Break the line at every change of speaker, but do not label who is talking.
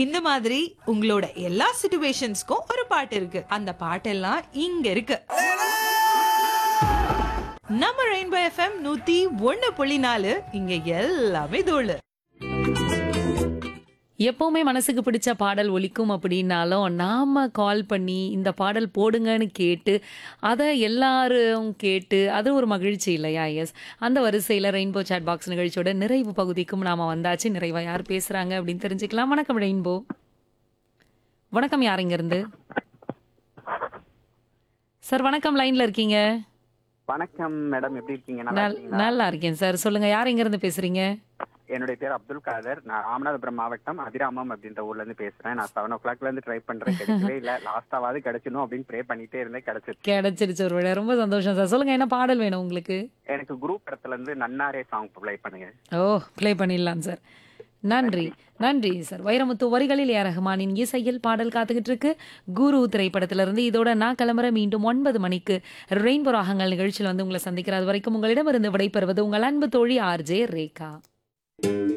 இந்த மாதிரி உங்களோட எல்லா சிச்சுவேஷன்ஸ்க்கும் ஒரு பாட்டு இருக்கு அந்த பாட்டெல்லாம் இங்க இருக்கு நம்ம ரெயின்போ எஃப்எம் நூத்தி ஒண்ணு புள்ளி நாலு இங்க எல்லாமே தோழு
எப்பவுமே மனசுக்கு பிடிச்ச பாடல் ஒலிக்கும் அப்படின்னாலும் நாம கால் பண்ணி இந்த பாடல் போடுங்கன்னு கேட்டு அதை எல்லாரும் கேட்டு அது ஒரு மகிழ்ச்சி இல்லையா எஸ் அந்த வரிசையில் ரெயின்போ சாட் பாக்ஸ் நிகழ்ச்சியோட நிறைவு பகுதிக்கும் நாம வந்தாச்சு நிறைவா யார் பேசுறாங்க அப்படின்னு தெரிஞ்சுக்கலாம் வணக்கம் ரெயின்போ வணக்கம் யார் இங்க இருந்து சார் வணக்கம் லைன்ல இருக்கீங்க
வணக்கம் மேடம் எப்படி இருக்கீங்க நல்லா
நல்-
இருக்கீங்களா?
நல்லா இருக்கேன் சார் சொல்லுங்க யார் இங்க இருந்து பேசுறீங்க
என்னுடைய பேர் அப்துல் காதர் நான் ராமநாதபுரம் மாவட்டம் அதிராமம் அப்படின்ற ஊர்ல இருந்து பேசுறேன் நான் செவன் ஓ கிளாக்ல இருந்து ட்ரை பண்றேன் கிடைக்கவே இல்ல லாஸ்டாவது கிடைச்சணும் அப்படின்னு ப்ரே பண்ணிட்டே இருந்தேன் கிடைச்சிருச்சு
கிடைச்சிருச்சு ஒரு வேளை ரொம்ப சந்தோஷம் சார் சொல்லுங்க என்ன பாடல் வேணும் உங்களுக்கு
எனக்கு குரூப் இடத்துல இருந்து நன்னாரே சாங் ப்ளே பண்ணுங்க
ஓ ப்ளே பண்ணிடலாம் சார் நன்றி நன்றி சார் வைரமுத்து வரிகளில் ஏ ரஹ்மானின் இசையில் பாடல் காத்துக்கிட்டு இருக்கு குரு திரைப்படத்திலிருந்து இதோட நான் கிளம்புற மீண்டும் ஒன்பது மணிக்கு ரெயின்போ ராகங்கள் நிகழ்ச்சியில் வந்து உங்களை சந்திக்கிற அது வரைக்கும் உங்களிடமிருந்து விடைபெறுவது உங்கள் அன்பு தோழி ஆர்ஜே ரேகா